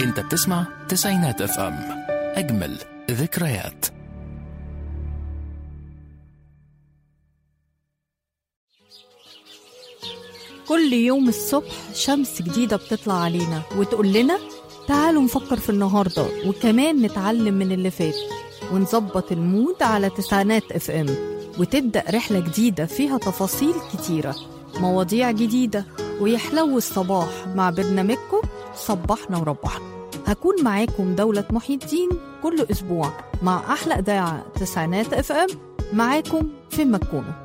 انت بتسمع تسعينات اف ام اجمل ذكريات كل يوم الصبح شمس جديدة بتطلع علينا وتقول لنا تعالوا نفكر في النهاردة وكمان نتعلم من اللي فات ونظبط المود على تسعينات اف ام وتبدأ رحلة جديدة فيها تفاصيل كتيرة مواضيع جديدة ويحلو الصباح مع برنامجكم صبحنا وربحنا هكون معاكم دولة محي الدين كل أسبوع مع أحلى إذاعة تسعينات اف ام معاكم في مكونة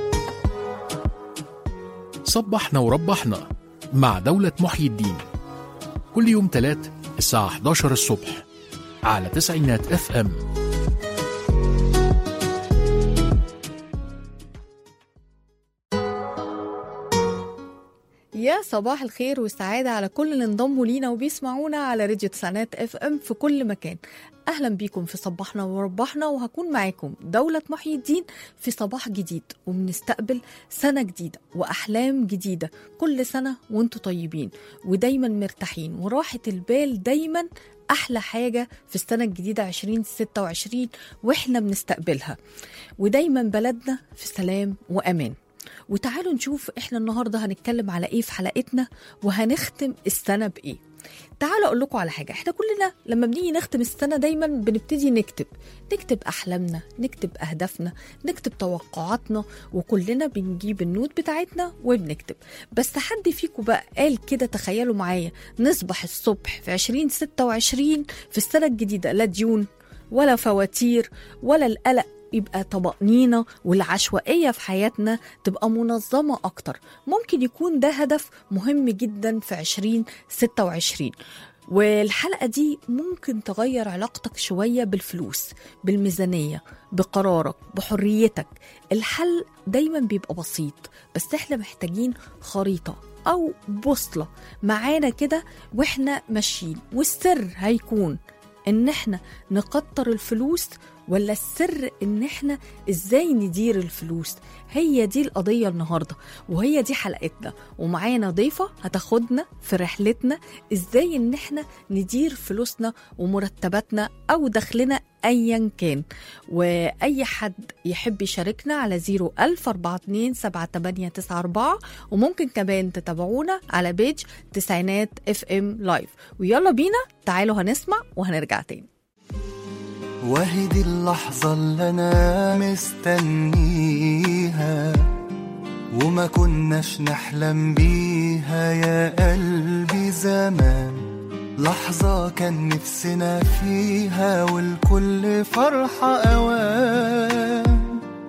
صبحنا وربحنا مع دولة محيي الدين كل يوم تلات الساعة 11 الصبح على تسعينات اف ام يا صباح الخير والسعادة على كل اللي انضموا لينا وبيسمعونا على راديو تسعينات اف ام في كل مكان اهلا بيكم في صباحنا وربحنا وهكون معاكم دولة محي الدين في صباح جديد وبنستقبل سنة جديدة واحلام جديدة كل سنة وانتم طيبين ودايما مرتاحين وراحة البال دايما احلى حاجة في السنة الجديدة 2026 واحنا بنستقبلها ودايما بلدنا في سلام وامان وتعالوا نشوف احنا النهارده هنتكلم على ايه في حلقتنا وهنختم السنه بايه تعالوا اقول لكم على حاجه احنا كلنا لما بنيجي نختم السنه دايما بنبتدي نكتب نكتب احلامنا نكتب اهدافنا نكتب توقعاتنا وكلنا بنجيب النوت بتاعتنا وبنكتب بس حد فيكم بقى قال كده تخيلوا معايا نصبح الصبح في 2026 في السنه الجديده لا ديون ولا فواتير ولا القلق يبقى طمأنينة والعشوائية في حياتنا تبقى منظمة أكتر ممكن يكون ده هدف مهم جدا في 2026 والحلقة دي ممكن تغير علاقتك شوية بالفلوس بالميزانية بقرارك بحريتك الحل دايما بيبقى بسيط بس احنا محتاجين خريطة أو بوصلة معانا كده واحنا ماشيين والسر هيكون ان احنا نكتر الفلوس ولا السر ان احنا ازاي ندير الفلوس هي دي القضيه النهارده وهي دي حلقتنا ومعانا ضيفه هتاخدنا في رحلتنا ازاي ان احنا ندير فلوسنا ومرتباتنا او دخلنا ايا كان واي حد يحب يشاركنا على 01042 وممكن كمان تتابعونا على بيج تسعينات اف ام لايف ويلا بينا تعالوا هنسمع وهنرجع تاني وهي دي اللحظة اللي أنا مستنيها وما كناش نحلم بيها يا قلبي زمان لحظة كان نفسنا فيها والكل فرحة أوان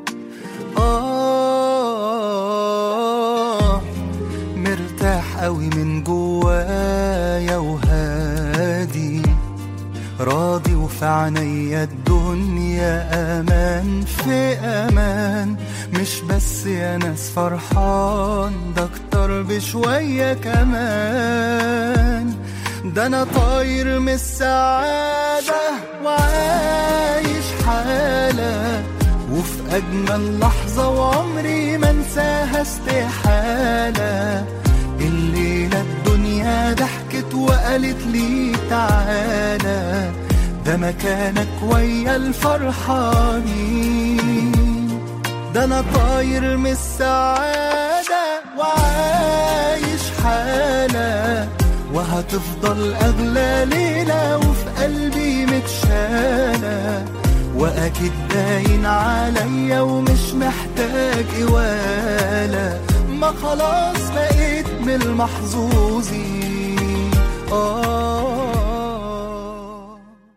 آه مرتاح قوي من جوايا وهادي راضي وفي عينيا الدنيا امان في امان مش بس يا ناس فرحان ده اكتر بشوية كمان ده انا طاير من السعادة وعايش حالة وفي اجمل لحظة وعمري ما انساها استحالة الليلة الدنيا ضحكت وقالت لي تعالى ده مكانك ويا الفرحانين ده انا طاير من السعادة وعايش حالة وهتفضل اغلى ليلة وفي قلبي متشالة واكيد باين عليا ومش محتاج قوالة ما خلاص بقيت من المحظوظين آه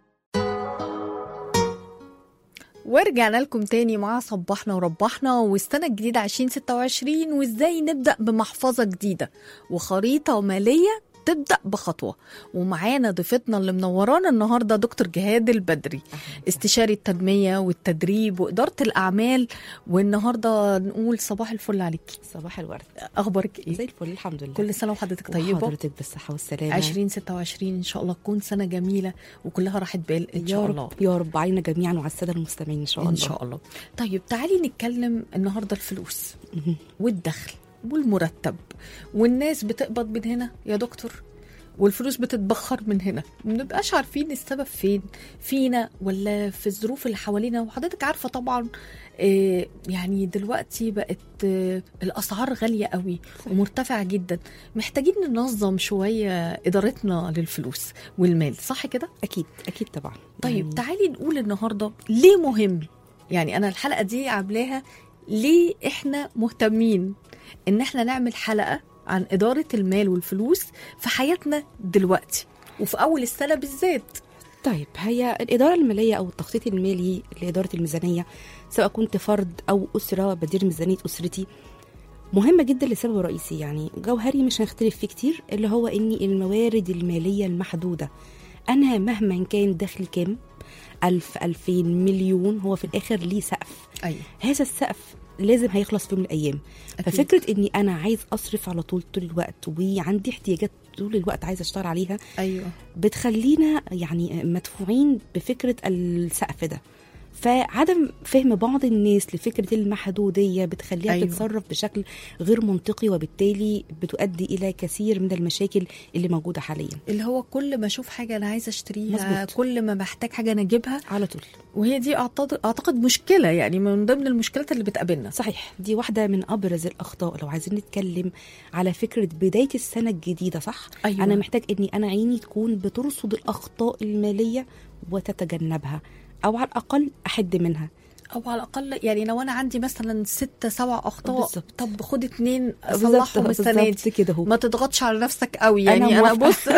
ورجعنا لكم تاني مع صبحنا وربحنا والسنة الجديدة 2026 وازاي نبدأ بمحفظة جديدة وخريطة مالية تبدأ بخطوة ومعانا ضيفتنا اللي منورانا النهاردة دكتور جهاد البدري استشاري التنمية والتدريب وإدارة الأعمال والنهاردة نقول صباح الفل عليكي صباح الورد أخبارك زي إيه؟ الفل الحمد لله كل سنة وحضرتك طيبة حضرتك بالصحة والسلامة 2026 إن شاء الله تكون سنة جميلة وكلها راحة بال إن يا شاء رب الله يا رب علينا جميعا وعلى السادة المستمعين إن شاء الله ان شاء الله طيب تعالي نتكلم النهارده الفلوس مهم. والدخل والمرتب والناس بتقبض من هنا يا دكتور والفلوس بتتبخر من هنا ما بنبقاش عارفين السبب فين فينا ولا في الظروف اللي حوالينا وحضرتك عارفه طبعا آه، يعني دلوقتي بقت آه، الاسعار غاليه قوي ومرتفعه جدا محتاجين ننظم شويه ادارتنا للفلوس والمال صح كده اكيد اكيد طبعا طيب يعني تعالي نقول النهارده ليه مهم يعني انا الحلقه دي عاملاها ليه احنا مهتمين ان احنا نعمل حلقه عن اداره المال والفلوس في حياتنا دلوقتي وفي اول السنه بالذات طيب هي الإدارة المالية أو التخطيط المالي لإدارة الميزانية سواء كنت فرد أو أسرة بدير ميزانية أسرتي مهمة جدا لسبب رئيسي يعني جوهري مش هنختلف فيه كتير اللي هو إن الموارد المالية المحدودة أنا مهما كان دخلي كام ألف ألفين مليون هو في الآخر ليه سقف ايوه هذا السقف لازم هيخلص في يوم من الايام أكيد. ففكره اني انا عايز اصرف على طول طول الوقت وعندي احتياجات طول الوقت عايزه اشتغل عليها ايوه بتخلينا يعني مدفوعين بفكره السقف ده فعدم فهم بعض الناس لفكره المحدوديه بتخليها أيوة. أيوة. تتصرف بشكل غير منطقي وبالتالي بتؤدي الى كثير من المشاكل اللي موجوده حاليا اللي هو كل ما اشوف حاجه انا عايزه اشتريها مظبوط. كل ما بحتاج حاجه انا اجيبها على طول وهي دي اعتقد اعتقد مشكله يعني من ضمن المشكلات اللي بتقابلنا صحيح دي واحده من ابرز الاخطاء لو عايزين نتكلم على فكره بدايه السنه الجديده صح أيوة. انا محتاج اني انا عيني تكون بترصد الاخطاء الماليه وتتجنبها او على الاقل احد منها او على الاقل يعني لو انا عندي مثلا ستة سبع اخطاء بالظبط. طب خد اتنين بالظبط- اصلحهم السنه بالظبط دي كده هو ما تضغطش على نفسك قوي يعني أنا انا, موافقة. بص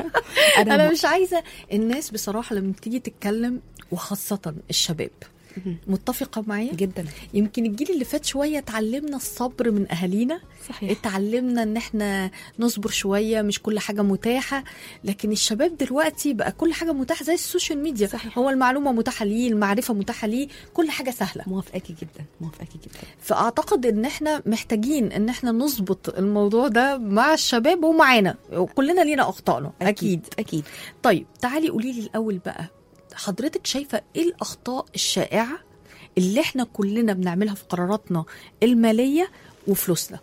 انا, انا م- مش عايزه الناس بصراحه لما تيجي تتكلم وخاصه الشباب مهم. متفقه معايا جدا يمكن الجيل اللي فات شويه اتعلمنا الصبر من اهالينا صحيح اتعلمنا ان احنا نصبر شويه مش كل حاجه متاحه لكن الشباب دلوقتي بقى كل حاجه متاحه زي السوشيال ميديا صحيح. هو المعلومه متاحه ليه المعرفه متاحه ليه كل حاجه سهله موافقاكي جدا موافقاكي جدا فاعتقد ان احنا محتاجين ان احنا نظبط الموضوع ده مع الشباب ومعانا وكلنا لينا اخطائنا اكيد اكيد طيب تعالي قولي لي الاول بقى حضرتك شايفه ايه الاخطاء الشائعه اللي احنا كلنا بنعملها في قراراتنا الماليه وفلوسنا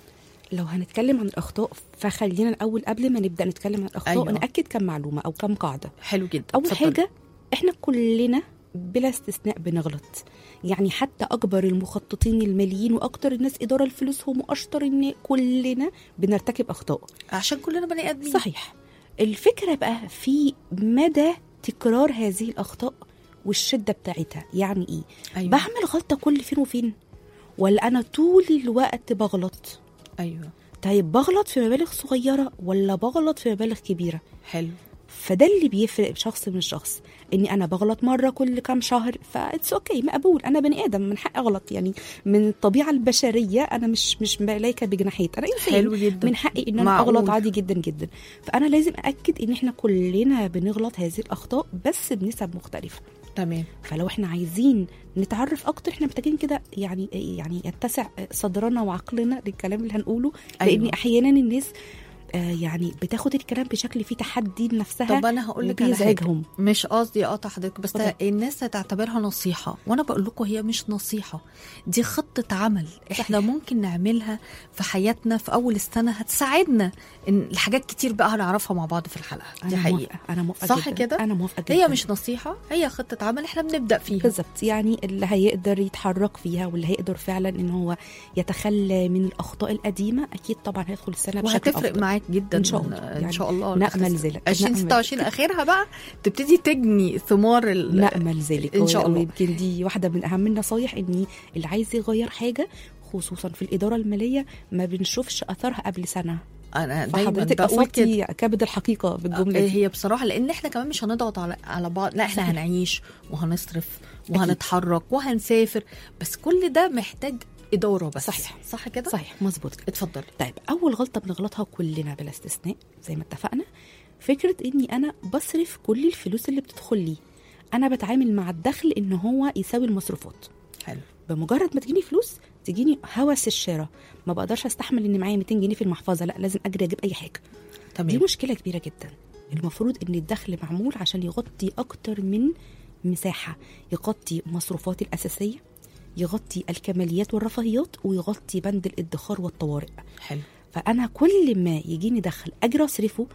لو هنتكلم عن الاخطاء فخلينا الاول قبل ما نبدا نتكلم عن الاخطاء أيوة. أيوة. ناكد كم معلومه او كم قاعده حلو جدا اول اتفضلي. حاجه احنا كلنا بلا استثناء بنغلط يعني حتى اكبر المخططين الماليين واكتر الناس اداره لفلوسهم واشطر ان كلنا بنرتكب اخطاء عشان كلنا بني ادمين صحيح الفكره بقى في مدى تكرار هذه الاخطاء والشده بتاعتها يعني ايه ايوه بعمل غلطه كل فين وفين ولا انا طول الوقت بغلط ايوه طيب بغلط في مبالغ صغيره ولا بغلط في مبالغ كبيره حلو فده اللي بيفرق شخص من شخص اني انا بغلط مره كل كام شهر فاتس اوكي مقبول انا بني ادم من حقي اغلط يعني من الطبيعه البشريه انا مش مش ملايكه بجناحات انا انسان حلو جدا من حقي ان انا معقول. اغلط عادي جدا جدا فانا لازم اكد ان احنا كلنا بنغلط هذه الاخطاء بس بنسب مختلفه تمام فلو احنا عايزين نتعرف اكتر احنا محتاجين كده يعني يعني يتسع صدرنا وعقلنا للكلام اللي هنقوله لان أيوة. احيانا الناس آه يعني بتاخد الكلام بشكل فيه تحدي لنفسها طب انا هقول لك على حاجه وبيزعجهم مش قصدي اقطع حضرتك بس اتفضل. الناس هتعتبرها نصيحه وانا بقول لكم هي مش نصيحه دي خطه عمل احنا ممكن نعملها في حياتنا في اول السنه هتساعدنا ان الحاجات كتير بقى هنعرفها مع بعض في الحلقه دي انا حقيقه موافقه انا موافقه صح جدا. كده؟ انا موافقه جدا هي مش نصيحه هي خطه عمل احنا بنبدا فيها بالظبط يعني اللي هيقدر يتحرك فيها واللي هيقدر فعلا ان هو يتخلى من الاخطاء القديمه اكيد طبعا هيدخل السنه بشكل وهتفرق أفضل. معاك جدا إن شاء الله. ان يعني شاء الله نأمل ذلك. 2026 اخرها بقى تبتدي تجني ثمار ال... نأمل ذلك إن شاء الله. ويمكن دي واحدة من أهم النصايح إن اللي عايز يغير حاجة خصوصا في الإدارة المالية ما بنشوفش أثرها قبل سنة انا دايما فحضرتك بقول كده أصبتي كبد الحقيقة بالجملة دي هي بصراحه لان احنا كمان مش هنضغط على على بعض لا احنا صحيح. هنعيش وهنصرف وهنتحرك وهنسافر بس كل ده محتاج اداره بس صحيح. صح كده صحيح مظبوط كده اتفضلي طيب أول غلطة بنغلطها كلنا بلا استثناء زي ما اتفقنا فكرة إني أنا بصرف كل الفلوس اللي بتدخل لي أنا بتعامل مع الدخل إن هو يساوي المصروفات حلو بمجرد ما تجيني فلوس تجيني هوس الشراء ما بقدرش استحمل ان معايا 200 جنيه في المحفظه لا لازم اجري اجيب اي حاجه دي تمام مشكله كبيره جدا المفروض ان الدخل معمول عشان يغطي اكتر من مساحه يغطي مصروفاتي الاساسيه يغطي الكماليات والرفاهيات ويغطي بند الادخار والطوارئ حلو فانا كل ما يجيني دخل اجري اصرفه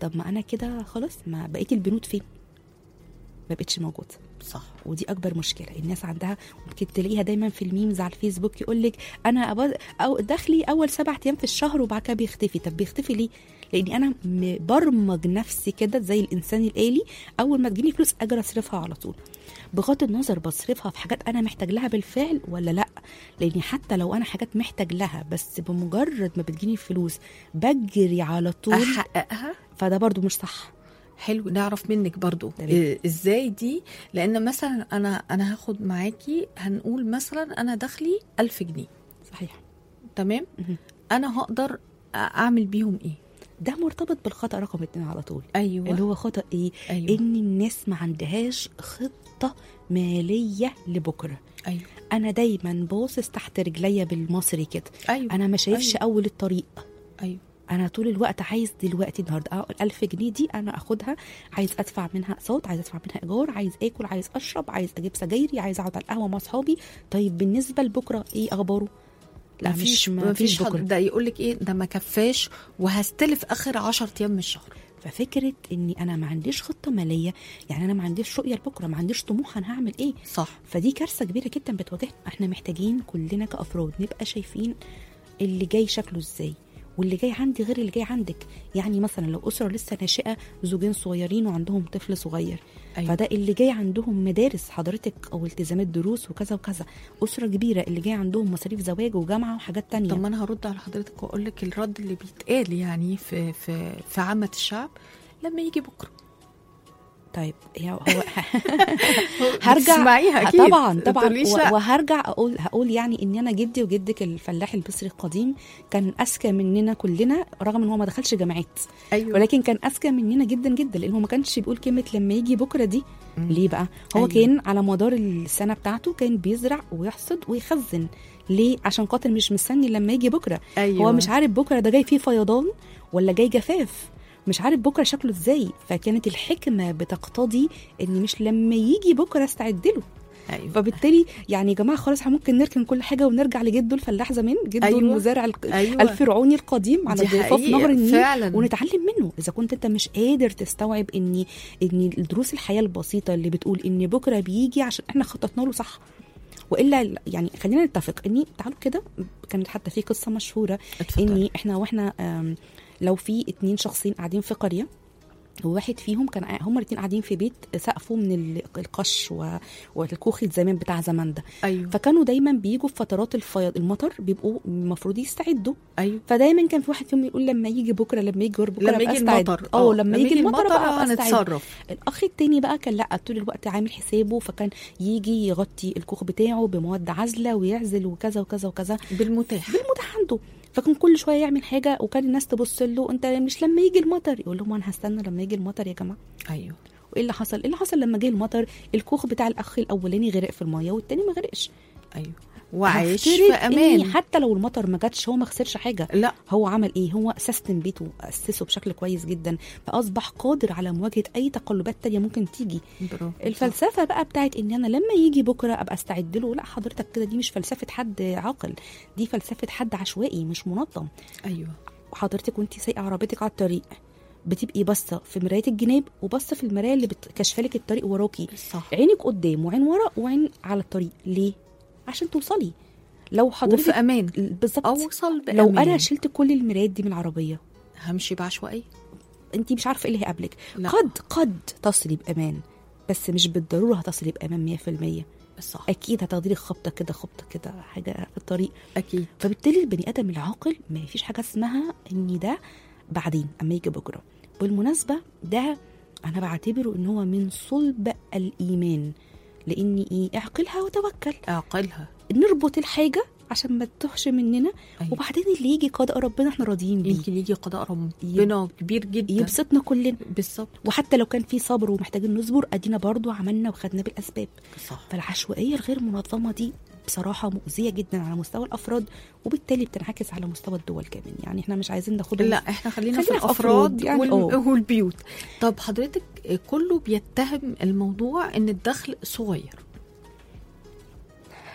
طب ما انا كده خلاص ما بقيت البنود فين ما بقتش موجوده صح ودي اكبر مشكله الناس عندها ممكن تلاقيها دايما في الميمز على الفيسبوك يقول لك انا أبو... أو دخلي اول سبع ايام في الشهر وبعد كده بيختفي طب بيختفي ليه لاني انا مبرمج نفسي كده زي الانسان الالي اول ما تجيني فلوس اجي اصرفها على طول بغض النظر بصرفها في حاجات انا محتاج لها بالفعل ولا لا لاني حتى لو انا حاجات محتاج لها بس بمجرد ما بتجيني فلوس بجري على طول احققها فده برضو مش صح حلو نعرف منك برضو تمام. إيه ازاي دي لان مثلا انا انا هاخد معاكي هنقول مثلا انا دخلي ألف جنيه صحيح تمام مهم. انا هقدر اعمل بيهم ايه ده مرتبط بالخطا رقم اتنين على طول ايوه اللي هو خطا ايه ايوه ان الناس ما عندهاش خطه ماليه لبكره ايوه انا دايما باصص تحت رجليا بالمصري كده ايوه انا ما شايفش أيوة. اول الطريق ايوه انا طول الوقت عايز دلوقتي النهارده اه الألف جنيه دي انا اخدها عايز ادفع منها اقساط عايز ادفع منها ايجار عايز اكل عايز اشرب عايز اجيب سجايري عايز اقعد على القهوه مع اصحابي طيب بالنسبه لبكره ايه اخباره لا مفيش مش ما فيش حد بكره ده يقول لك ايه ده ما كفاش وهستلف اخر 10 ايام من الشهر ففكره اني انا ما عنديش خطه ماليه يعني انا ما عنديش رؤيه لبكره ما عنديش طموح انا هعمل ايه صح فدي كارثه كبيره جدا بتواجهنا احنا محتاجين كلنا كافراد نبقى شايفين اللي جاي شكله ازاي واللي جاي عندي غير اللي جاي عندك يعني مثلا لو اسره لسه ناشئه زوجين صغيرين وعندهم طفل صغير أيوة. فده اللي جاي عندهم مدارس حضرتك او التزامات دروس وكذا وكذا اسره كبيره اللي جاي عندهم مصاريف زواج وجامعه وحاجات تانية طب ما انا هرد على حضرتك واقول لك الرد اللي بيتقال يعني في في في عامه الشعب لما يجي بكره طيب يا هو هرجع تسمعيها اكيد طبعا طبعا تقوليش و- لا. وهرجع اقول هقول يعني ان انا جدي وجدك الفلاح المصري القديم كان اذكى مننا كلنا رغم ان هو ما دخلش جامعات ايوه ولكن كان اذكى مننا جدا جدا لان هو ما كانش بيقول كلمه لما يجي بكره دي مم. ليه بقى هو أيوة. أيوة. كان على مدار السنه بتاعته كان بيزرع ويحصد ويخزن ليه عشان خاطر مش مستني لما يجي بكره ايوه هو مش عارف بكره ده جاي فيه فيضان ولا جاي جفاف مش عارف بكره شكله ازاي فكانت الحكمه بتقتضي ان مش لما يجي بكره استعد له ايوه فبالتالي يعني يا جماعه خلاص احنا ممكن نركن كل حاجه ونرجع لجده الفلاح زمان جده أيوة. أيوة. المزارع الق- أيوة. الفرعوني القديم على دي ضفاف حقيقة، نهر النيل فعلا. ونتعلم منه اذا كنت انت مش قادر تستوعب ان ان دروس الحياه البسيطه اللي بتقول ان بكره بيجي عشان احنا خططنا له صح والا يعني خلينا نتفق اني تعالوا كده كانت حتى في قصه مشهوره اتفضلي. اني احنا واحنا آم، لو في اتنين شخصين قاعدين في قريه وواحد فيهم كان قاعد- هما الاتنين قاعدين في بيت سقفه من ال- القش و- والكوخ زمان بتاع زمان ده ايوه فكانوا دايما بيجوا في فترات الفيض المطر بيبقوا المفروض يستعدوا ايوه فدايما كان في واحد فيهم يقول لما يجي بكره لما يجي بكره لما أبقى يجي أستعد. المطر اه لما يجي المطر بقى أبقى أستعد. هنتصرف الاخ التاني بقى كان لا طول الوقت عامل حسابه فكان يجي يغطي الكوخ بتاعه بمواد عازله ويعزل وكذا وكذا وكذا بالمتاح بالمتاح عنده فكان كل شويه يعمل حاجه وكان الناس تبص له انت مش لما يجي المطر يقول لهم انا هستنى لما يجي المطر يا جماعه ايوه وايه اللي حصل؟ ايه اللي حصل لما جه المطر؟ الكوخ بتاع الاخ الاولاني غرق في الميه والتاني ما غرقش. ايوه وعايش هفترض في إني امان حتى لو المطر ما جاتش هو ما خسرش حاجه. لا هو عمل ايه؟ هو سيستم بيته اسسه بشكل كويس جدا فاصبح قادر على مواجهه اي تقلبات تانية ممكن تيجي. برافو الفلسفه بقى بتاعت ان انا لما يجي بكره ابقى استعد له لا حضرتك كده دي مش فلسفه حد عاقل دي فلسفه حد عشوائي مش منظم. ايوه وحضرتك وانت سايقه عربيتك على الطريق بتبقي باصه في مرايه الجناب وباصه في المرايه اللي كاشفه لك الطريق وراكي صح عينك قدام وعين ورا وعين على الطريق ليه عشان توصلي لو وفي حضرتك امان بالظبط اوصل بأمان لو انا شلت كل المرايات دي من العربيه همشي بعشوائيه انت مش عارفه ايه اللي هيقابلك لا. قد قد تصلي بامان بس مش بالضروره هتصلي بامان 100% صح اكيد هتاخدي لك خبطه كده خبطه كده حاجه في الطريق اكيد فبالتالي البني ادم العاقل ما فيش حاجه اسمها ان ده بعدين اما يجي بكره بالمناسبه ده انا بعتبره ان هو من صلب الايمان لاني ايه اعقلها وتوكل اعقلها نربط الحاجه عشان ما تتوهش مننا أيوة. وبعدين اللي يجي قضاء ربنا احنا راضيين بيه يمكن يجي قضاء ربنا كبير جدا يبسطنا كلنا بالظبط وحتى لو كان في صبر ومحتاجين نصبر ادينا برضو عملنا وخدنا بالاسباب صح فالعشوائيه الغير منظمه دي بصراحه مؤذيه جدا على مستوى الافراد وبالتالي بتنعكس على مستوى الدول كمان يعني احنا مش عايزين ناخد لا احنا خلينا, خلينا في في الافراد أفراد يعني، وال... أوه. والبيوت طب حضرتك كله بيتهم الموضوع ان الدخل صغير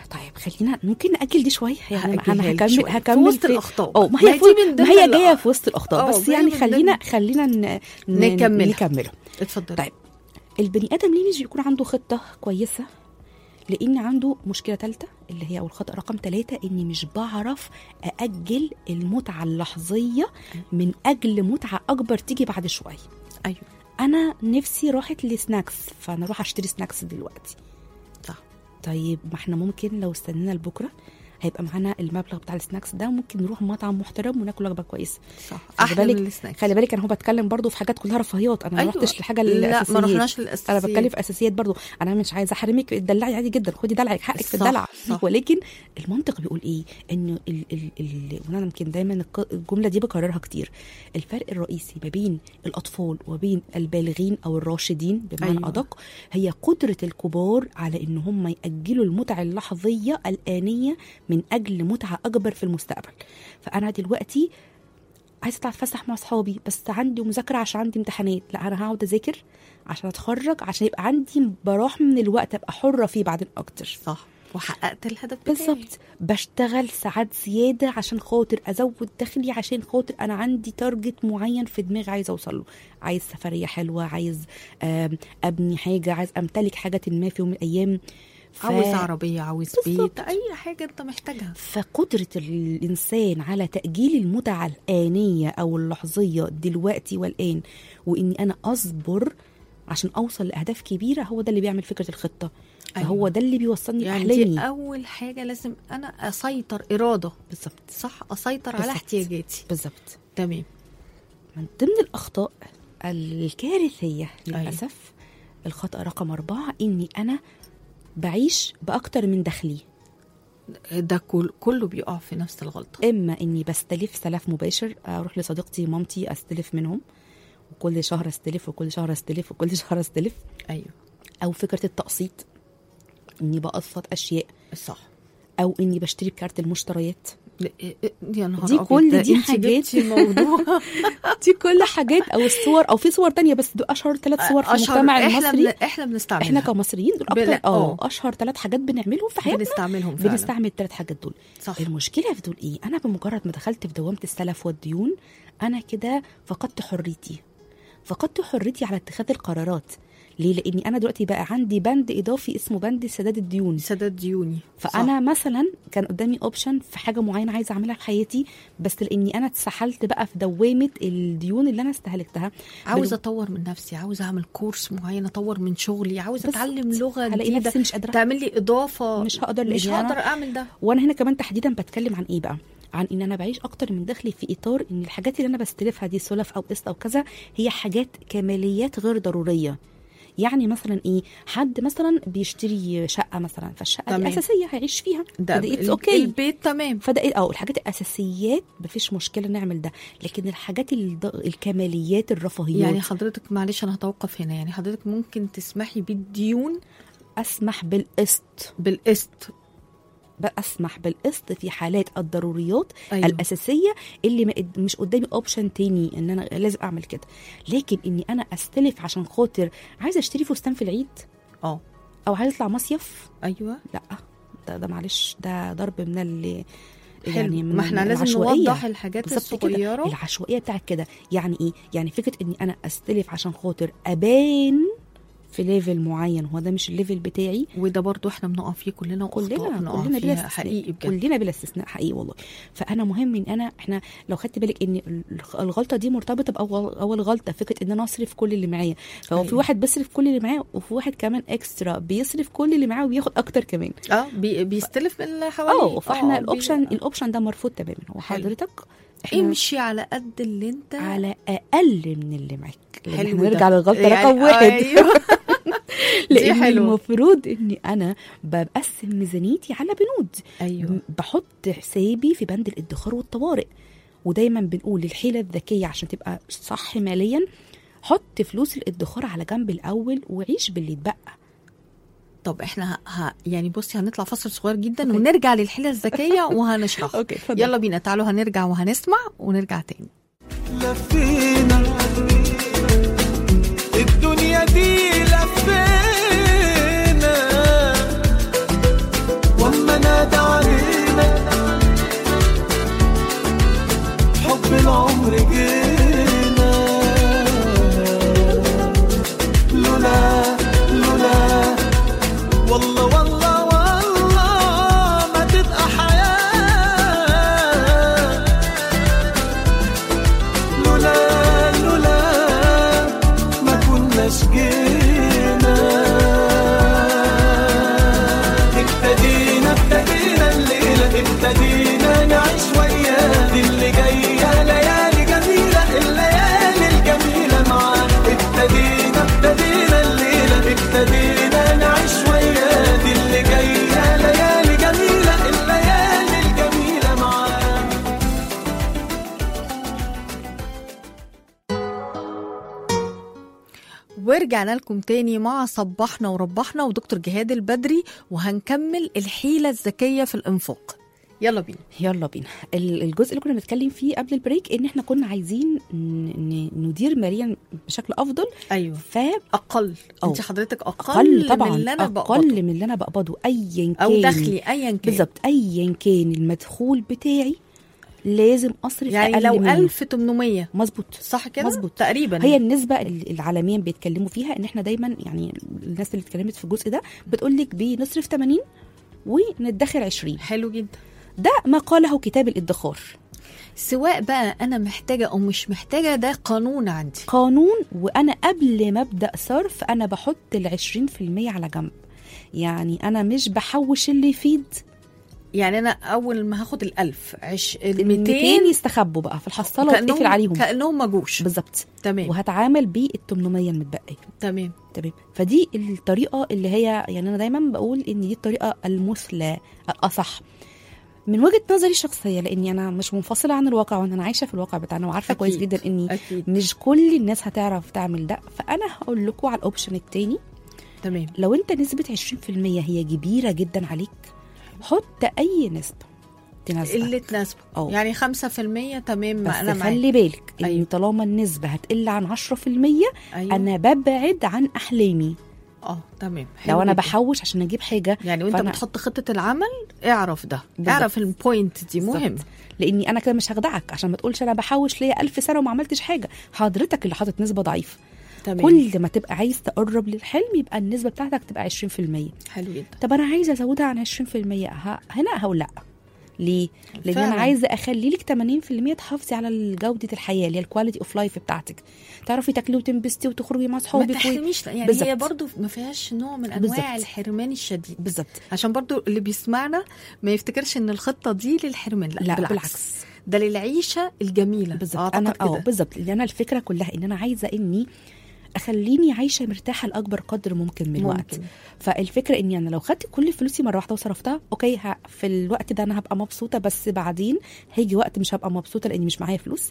طيب خلينا ممكن ناجل دي شويه يعني هأجلها انا لك هكمل شوية. في هكمل وسط الأخطاء. اه ما ما هي هي في دي من ضمن ما هي ال- جايه في وسط الاخطاء اه، بس ما هي يعني من ضمن- خلينا خلينا ن... ن- نكملها. نكمله اتفضل طيب البني ادم ليه مش بيكون عنده خطه كويسه لان عنده مشكله ثالثه اللي هي او الخطا رقم ثلاثة اني مش بعرف ااجل المتعه اللحظيه من اجل متعه اكبر تيجي بعد شويه ايوه انا نفسي راحت لسناكس فانا اروح اشتري سناكس دلوقتي صح طيب ما احنا ممكن لو استنينا لبكره هيبقى معانا المبلغ بتاع السناكس ده ممكن نروح مطعم محترم وناكل وجبه كويسه صح خلي احلى بالك من السناكس خلي بالك انا هو بتكلم برضو في حاجات كلها رفاهيات انا أيوة. ما رحتش لحاجه لا الاساسيات ما رحناش انا للاساسيات بتكلم في اساسيات برضو انا مش عايزه احرمك اتدلعي عادي جدا خدي دلعك حقك في صح، الدلع صح. ولكن المنطق بيقول ايه انه ال ال ال وانا يمكن دايما الق- الجمله دي بكررها كتير الفرق الرئيسي ما بين الاطفال وبين البالغين او الراشدين بمعنى أيوة. أيوة. ادق هي قدره الكبار على ان هم ياجلوا المتعه اللحظيه الانيه من اجل متعه اكبر في المستقبل فانا دلوقتي عايزه اطلع اتفسح مع اصحابي بس عندي مذاكره عشان عندي امتحانات لا انا هقعد اذاكر عشان اتخرج عشان يبقى عندي براح من الوقت ابقى حره فيه بعدين اكتر صح وحققت الهدف بتاعي بالظبط بشتغل ساعات زياده عشان خاطر ازود دخلي عشان خاطر انا عندي تارجت معين في دماغي عايزه اوصل له عايز سفريه حلوه عايز آم، ابني حاجه عايز امتلك حاجه ما في يوم من الايام ف- عاوز عربيه عاوز بالظبط. بيت اي حاجه انت محتاجها فقدرة الإنسان على تأجيل المتعة الآنية أو اللحظية دلوقتي والآن وإني أنا أصبر عشان أوصل لأهداف كبيرة هو ده اللي بيعمل فكرة الخطة أيوة. فهو ده اللي بيوصلني يعني لأحلامي دي اول حاجه لازم انا اسيطر اراده بالظبط صح اسيطر على بالظبط. احتياجاتي بالظبط تمام من ضمن الأخطاء الكارثية أيوة. للأسف الخطأ رقم أربعة إني أنا بعيش بأكتر من دخلي ده كل كله بيقع في نفس الغلطه اما اني بستلف سلف مباشر اروح لصديقتي مامتي استلف منهم وكل شهر استلف وكل شهر استلف وكل شهر استلف ايوه او فكره التقسيط اني بقسط اشياء صح او اني بشتري بكارت المشتريات يا نهار دي أبيض، كل ده دي انت حاجات- جبتي موضوع دي كل حاجات او الصور او في صور تانية بس دول اشهر ثلاث صور في أشهر- المجتمع احنا المصري بن... احنا بنستعملها احنا كمصريين دول بلا- اكتر اه آه. اشهر ثلاث حاجات بنعملهم في حياتنا بنستعملهم فعلا بنستعمل الثلاث حاجات دول صح المشكله في دول ايه انا بمجرد ما دخلت في دوامه السلف والديون انا كده فقدت حريتي فقدت حريتي على اتخاذ القرارات ليه لاني انا دلوقتي بقى عندي بند اضافي اسمه بند سداد الديون سداد ديوني فانا مثلا كان قدامي اوبشن في حاجه معينه عايزه اعملها في حياتي بس لاني انا اتسحلت بقى في دوامه الديون اللي انا استهلكتها عاوزه بال- اطور من نفسي عاوزه اعمل كورس معين اطور من شغلي عاوزه بالظبط. اتعلم لغه هلاقي جديده نفسي مش قادره تعمل لي اضافه مش هقدر مش لأني أنا- هقدر اعمل ده وانا هنا كمان تحديدا بتكلم عن ايه بقى عن ان انا بعيش اكتر من دخلي في اطار ان الحاجات اللي انا بستلفها دي سلف او قسط او كذا هي حاجات كماليات غير ضروريه يعني مثلا ايه حد مثلا بيشتري شقه مثلا فالشقه تمام. دي اساسيه هيعيش فيها ده فده اتس ال- اوكي البيت تمام فده ايه اه الحاجات الاساسيات مفيش مشكله نعمل ده لكن الحاجات الض- الكماليات الرفاهيات يعني حضرتك معلش انا هتوقف هنا يعني حضرتك ممكن تسمحي بالديون اسمح بالقسط بالقسط بقى اسمح بالقسط في حالات الضروريات أيوة. أيوة. الاساسيه اللي ما قد- مش قدامي اوبشن تاني ان انا لازم اعمل كده لكن اني انا استلف عشان خاطر عايزه اشتري فستان في العيد اه او عايزه اطلع مصيف ايوه لا ده ده معلش ده ضرب من ال يعني من ما احنا لازم العشوائية. نوضح الحاجات بالظبط كده الصغيره العشوائيه بتاعت كده يعني ايه يعني فكره اني انا استلف عشان خاطر ابان في ليفل معين هو ده مش الليفل بتاعي وده برضو احنا بنقع فيه كلنا واخطاء كلنا بنقع كلنا بلا فيها استثناء حقيقي بجد كلنا بلا استثناء حقيقي والله فانا مهم ان انا احنا لو خدت بالك ان الغ- الغلطه دي مرتبطه باول اول غلطه فكره ان انا اصرف كل اللي معايا فهو في أيوة. واحد بيصرف كل اللي معاه وفي واحد كمان اكسترا بيصرف كل اللي معاه وبياخد اكتر كمان اه بي بيستلف من اللي حواليه اه فاحنا آه، الاوبشن بي- الاوبشن ده مرفوض تماما هو حلو. حضرتك احنا امشي على قد اللي انت على اقل من اللي معاك لأن حلو احنا ده. نرجع للغلطه يعني- رقم واحد أيوة. دي لان حلوة. المفروض اني انا بقسم ميزانيتي على بنود ايوه بحط حسابي في بند الادخار والطوارئ ودايما بنقول الحيله الذكيه عشان تبقى صح ماليا حط فلوس الادخار على جنب الاول وعيش باللي اتبقى طب احنا ه... ه... يعني بصي هنطلع فاصل صغير جدا أوكي. ونرجع للحيله الذكيه وهنشرح اوكي اتفضل يلا بينا تعالوا هنرجع وهنسمع ونرجع تاني لفينا الدنيا دي لفينا واما مش جينا ابتدينا ابتدينا الليلة ابتدينا نعيش وياه دي اللي جاية ليالي جميلة الليالي الجميلة معانا ابتدينا ابتدينا الليلة ابتدينا نعيش وياه دي اللي جاية ليالي جميلة الليالي الجميلة معانا ورجعنا لكم تاني مع صبحنا وربحنا ودكتور جهاد البدري وهنكمل الحيلة الذكية في الإنفاق يلا بينا يلا بينا ال- الجزء اللي كنا بنتكلم فيه قبل البريك ان احنا كنا عايزين ن- ن- ندير ماليا بشكل افضل أيوه ف أقل أو. أنت حضرتك أقل, اقل طبعا من اللي أنا بقبضه اقل من اللي انا بقبضه ايا كان أو دخلي أيا كان بالظبط ايا كان المدخول بتاعي لازم اصرف يعني أقل لو منه. 1800 مظبوط صح كده؟ مظبوط. تقريبا هي النسبة ال- العالميا بيتكلموا فيها ان احنا دايما يعني الناس اللي اتكلمت في الجزء ده بتقول لك بنصرف 80 وندخر 20 حلو جدا ده ما قاله كتاب الادخار سواء بقى أنا محتاجة أو مش محتاجة ده قانون عندي قانون وانا قبل ما ابدا صرف انا بحط ال 20% على جنب يعني انا مش بحوش اللي يفيد يعني أنا أول ما هاخد الألف عش ال 200 200 يستخبوا بقى في الحصاله واتقفل عليهم كأنهم ما جوش بالظبط تمام وهتعامل بال 800 المتبقيه تمام تمام فدي الطريقه اللي هي يعني انا دايما بقول ان دي الطريقه المثلى الاصح من وجهه نظري الشخصيه لاني انا مش منفصله عن الواقع وانا أنا عايشه في الواقع بتاعنا وعارفه أكيد. كويس جدا اني أكيد مش كل الناس هتعرف تعمل ده فانا هقول لكم على الاوبشن التاني تمام لو انت نسبه 20% هي كبيره جدا عليك حط اي نسبه تناسبك اللي تناسبه أو. يعني 5% تمام بس ما أنا معاك خلي بالك ان أيوة. طالما النسبه هتقل عن 10% أيوه. انا ببعد عن احلامي اه تمام لو حلو انا جدا. بحوش عشان اجيب حاجه يعني وانت فأنا- بتحط خطه العمل اعرف ده بالظبط. اعرف البوينت دي مهم بالظبط. لاني انا كده مش هخدعك عشان ما تقولش انا بحوش ليا ألف سنه وما عملتش حاجه حضرتك اللي حاطط نسبه ضعيفه تمام كل ما تبقى عايز تقرب للحلم يبقى النسبه بتاعتك تبقى 20% حلو جدا طب انا عايزه ازودها عن 20% ه... هنا هقول لا ليه؟ لان فعلاً. انا عايزه اخلي لك 80% تحافظي على جوده الحياه اللي هي الكواليتي اوف لايف بتاعتك تعرفي تاكلي وتنبسطي وتخرجي مع ما اصحابك و... تحرميش يعني بالظبط. هي برضو ما فيهاش نوع من انواع بالظبط. الحرمان الشديد بالظبط عشان برضو اللي بيسمعنا ما يفتكرش ان الخطه دي للحرمان لا, لا بالعكس. بالعكس ده للعيشه الجميله بالظبط انا أعتقد اه كده. بالظبط لان انا الفكره كلها ان انا عايزه اني اخليني عايشه مرتاحه لاكبر قدر ممكن من الوقت ممكن. فالفكره اني انا لو خدت كل فلوسي مره واحده وصرفتها اوكي ه- في الوقت ده انا هبقى مبسوطه بس بعدين هيجي وقت مش هبقى مبسوطه لاني مش معايا فلوس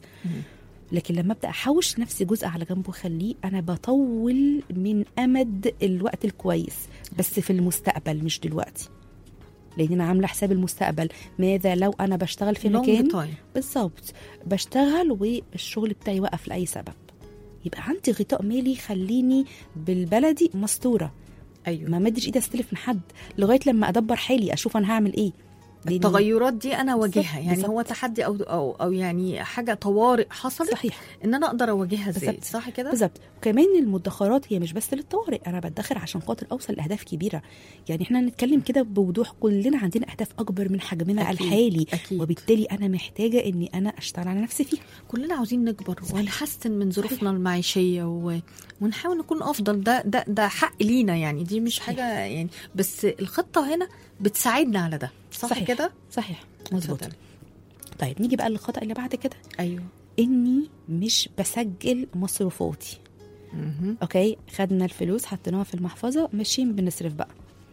لكن لما ابدا احوش نفسي جزء على جنب واخليه انا بطول من امد الوقت الكويس بس في المستقبل مش دلوقتي لان انا عامله حساب المستقبل ماذا لو انا بشتغل في Long مكان time. بالظبط بشتغل والشغل بتاعي وقف لاي سبب يبقى عندي غطاء مالي يخليني بالبلدي مستوره ايوه ما مدش ايدي استلف من حد لغايه لما ادبر حالي اشوف انا هعمل ايه لأن- التغيرات دي انا اواجهها بالظبط، يعني بالظبط. هو تحدي او او او يعني حاجه طوارئ حصلت صحيح ان انا اقدر اواجهها ازاي بالظبط. صح كده بالظبط وكمان المدخرات هي مش بس للطوارئ انا بدخر عشان خاطر اوصل لاهداف كبيره يعني احنا نتكلم كده بوضوح كلنا عندنا اهداف اكبر من حجمنا أكيد، الحالي أكيد. وبالتالي انا محتاجه اني انا اشتغل على نفسي فيها كلنا عاوزين نكبر ونحسن من ظروفنا المعيشيه و... ونحاول نكون افضل ده ده ده حق لينا يعني دي مش حاجه يعني بس الخطه هنا بتساعدنا على ده صح صحيح. كده صحيح مظبوط اتفضلي. طيب نيجي بقى للخطا اللي بعد كده ايوه اني مش بسجل مصروفاتي مهم. اوكي خدنا الفلوس حطيناها في المحفظه ماشيين بنصرف بقى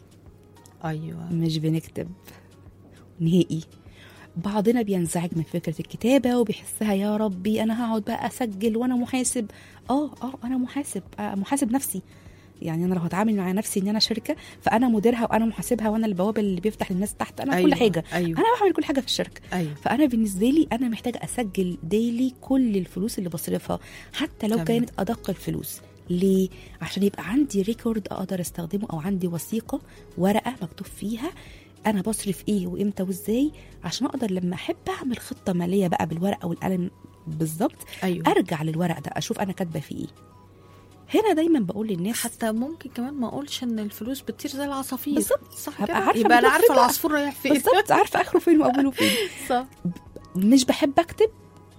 ايوه مش بنكتب نهائي بعضنا بينزعج من فكرة الكتابة وبيحسها يا ربي أنا هقعد بقى أسجل وأنا محاسب آه آه أنا محاسب آه محاسب نفسي يعني أنا لو هتعامل مع نفسي إن أنا شركة فأنا مديرها وأنا محاسبها وأنا البوابة اللي بيفتح للناس تحت أنا أيوة، كل حاجة أيوة. أنا بعمل كل حاجة في الشركة ايوه فانا بالنسبه لي انا محتاجه اسجل ديلي كل الفلوس اللي بصرفها حتى لو تمام. كانت ادق الفلوس ليه عشان يبقى عندي ريكورد اقدر استخدمه او عندي وثيقه ورقه مكتوب فيها انا بصرف ايه وامتى وازاي عشان اقدر لما احب اعمل خطه ماليه بقى بالورقه والقلم بالظبط ايوه ارجع للورق ده اشوف انا كاتبه فيه ايه هنا دايما بقول للناس حتى ممكن كمان ما اقولش ان الفلوس بتطير زي العصافير بالظبط. صح هبقى كده عارفة يبقى انا بتروح عارفه فين بقى. العصفور رايح فين بالظبط عارفه اخره فين واوله فين صح مش بحب اكتب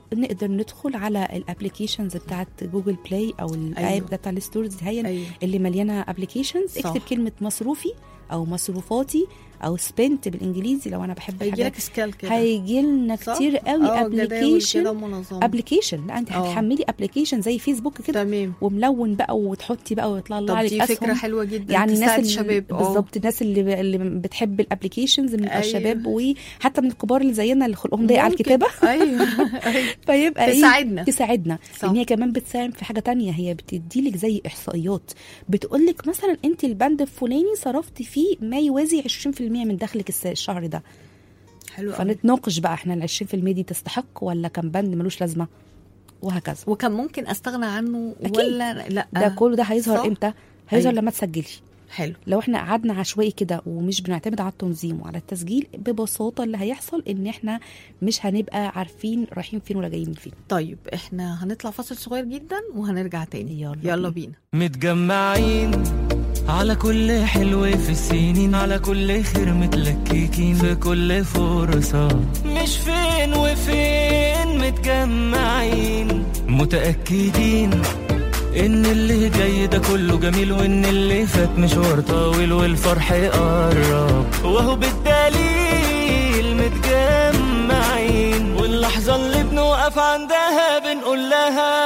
نقدر ندخل على الابلكيشنز بتاعت جوجل بلاي او الاب أيوة. بتاع الستورز هي أيوة. اللي مليانه ابلكيشنز صح. اكتب كلمه مصروفي او مصروفاتي او سبنت بالانجليزي لو انا بحب هيجي الحاجات لك سكال كده هيجي لنا صح؟ كتير قوي آه، جداول ابلكيشن كده منظمة. ابلكيشن لا انت آه. هتحملي ابلكيشن زي فيسبوك كده تمام وملون بقى وتحطي بقى ويطلع طب لك عليك دي اسهم فكرة حلوة جدا يعني الناس تساعد اللي الشباب آه. بالظبط الناس اللي ب... اللي بتحب الابلكيشنز من أيوة. الشباب وحتى من الكبار اللي زينا اللي خلقهم ضيق على ممكن. الكتابه ايوه أيوة. فيبقى تساعدنا. ايه تساعدنا صح. ان هي كمان بتساهم في حاجه تانية هي بتدي لك زي احصائيات بتقول لك مثلا انت البند الفلاني صرفتي فيه ما يوازي 20% من دخلك الس- الشهر ده حلو قوي. فنتناقش بقى احنا ال 20% دي تستحق ولا كان بند ملوش لازمه وهكذا وكان ممكن استغنى عنه أكيد. ولا لا ده كله ده هيظهر صح؟ امتى هيظهر أيوة. لما تسجلي حلو لو احنا قعدنا عشوائي كده ومش بنعتمد على التنظيم وعلى التسجيل ببساطه اللي هيحصل ان احنا مش هنبقى عارفين رايحين فين ولا جايين فين طيب احنا هنطلع فاصل صغير جدا وهنرجع تاني يلا يلا بينا. بينا متجمعين على كل حلو في السنين على كل خير متلككين في كل فرصة مش فين وفين متجمعين متأكدين إن اللي جاي ده كله جميل وإن اللي فات مشوار طويل والفرح قرب وهو بالدليل متجمعين واللحظة اللي بنوقف عندها بنقول لها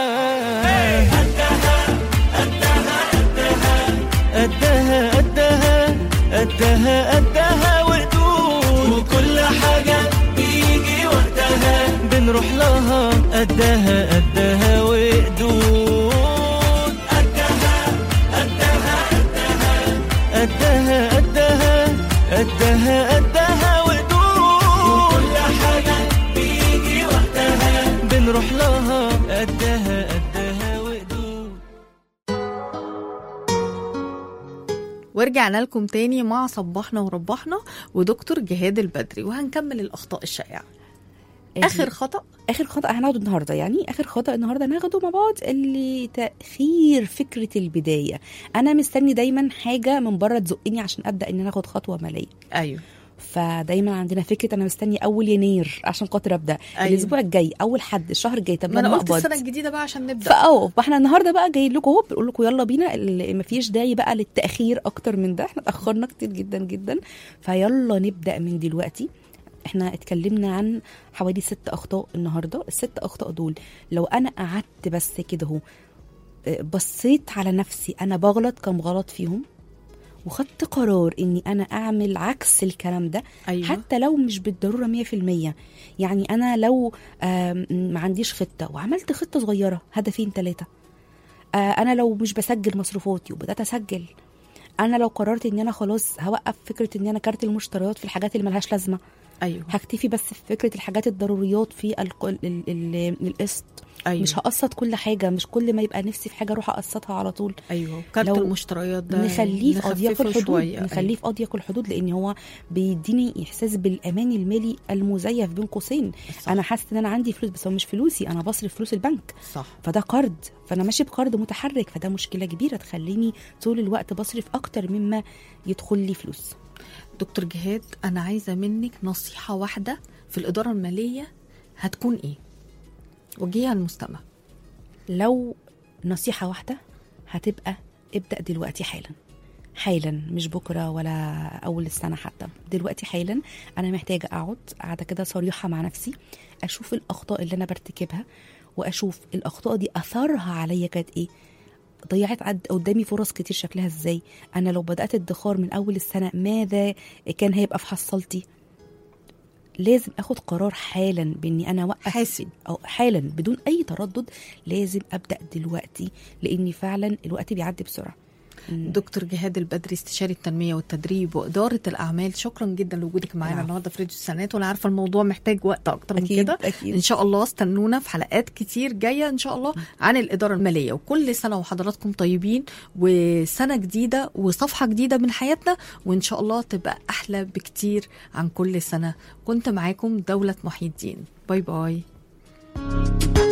قدها قدها قدها قدها وقدود وكل حاجة بيجي وقتها بنروح لها قدها قدها وقدود قدها قدها قدها قدها قدها قدها وقدود وكل حاجة بيجي وقتها بنروح لها قدها قدها وقدود ورجعنا لكم تاني مع صباحنا وربحنا ودكتور جهاد البدري وهنكمل الاخطاء الشائعه اخر خطا اخر خطا هناخده النهارده يعني اخر خطا النهارده هناخده مع بعض اللي تاخير فكره البدايه انا مستني دايما حاجه من بره تزقني عشان ابدا ان انا اخد خطوه ماليه ايوه فدايما عندنا فكره انا مستني اول يناير عشان خاطر ابدا أيوة. الاسبوع الجاي اول حد الشهر الجاي طب ما انا لما قلت أقبض. السنه الجديده بقى عشان نبدا فاه فاحنا النهارده بقى جايين لكم اهو بنقول لكم يلا بينا اللي مفيش داعي بقى للتاخير اكتر من ده احنا اتاخرنا كتير جدا جدا فيلا نبدا من دلوقتي احنا اتكلمنا عن حوالي ست اخطاء النهارده الست اخطاء دول لو انا قعدت بس كده اهو اه، بصيت على نفسي انا بغلط كم غلط فيهم وخدت قرار اني انا اعمل عكس الكلام ده ايوه حتى لو مش بالضروره 100% يعني انا لو آم، ما عنديش خطه وعملت خطه صغيره هدفين ثلاثه انا لو مش بسجل مصروفاتي وبدات اسجل انا لو قررت ان انا خلاص هوقف فكره ان انا كارت المشتريات في الحاجات اللي ملهاش لازمه ايوه هكتفي بس في فكره الحاجات الضروريات في الق- ال- ال- ال- القسط ايوه مش هقسط كل حاجه مش كل ما يبقى نفسي في حاجه اروح اقسطها على طول ايوه كارت لو المشتريات ده نخليه في اضيق نخففه الحدود شوية. نخليه في اضيق الحدود لان هو بيديني احساس بالامان المالي المزيف بين قوسين صح. انا حاسه ان انا عندي فلوس بس هو مش فلوسي انا بصرف فلوس البنك صح فده قرض فانا ماشي بقرض متحرك فده مشكله كبيره تخليني طول الوقت بصرف اكتر مما يدخل لي فلوس دكتور جهاد انا عايزه منك نصيحه واحده في الاداره الماليه هتكون ايه وجهيها المستمع لو نصيحه واحده هتبقى ابدا دلوقتي حالا حالا مش بكره ولا اول السنه حتى دلوقتي حالا انا محتاجه اقعد قاعده كده صريحه مع نفسي اشوف الاخطاء اللي انا برتكبها واشوف الاخطاء دي اثرها عليا كانت ايه ضيعت عد قدامي فرص كتير شكلها ازاي انا لو بدات ادخار من اول السنه ماذا كان هيبقى في حصلتي لازم اخد قرار حالا باني انا اوقف حاسم. او حالا بدون اي تردد لازم ابدا دلوقتي لاني فعلا الوقت بيعدي بسرعه مم. دكتور جهاد البدري استشاري التنميه والتدريب واداره الاعمال شكرا جدا لوجودك معانا العفو. النهارده في راديو السنات وانا عارفه الموضوع محتاج وقت اكتر من اكيد كده اكيد ان شاء الله استنونا في حلقات كتير جايه ان شاء الله عن الاداره الماليه وكل سنه وحضراتكم طيبين وسنه جديده وصفحه جديده من حياتنا وان شاء الله تبقى احلى بكتير عن كل سنه كنت معاكم دوله محي الدين باي باي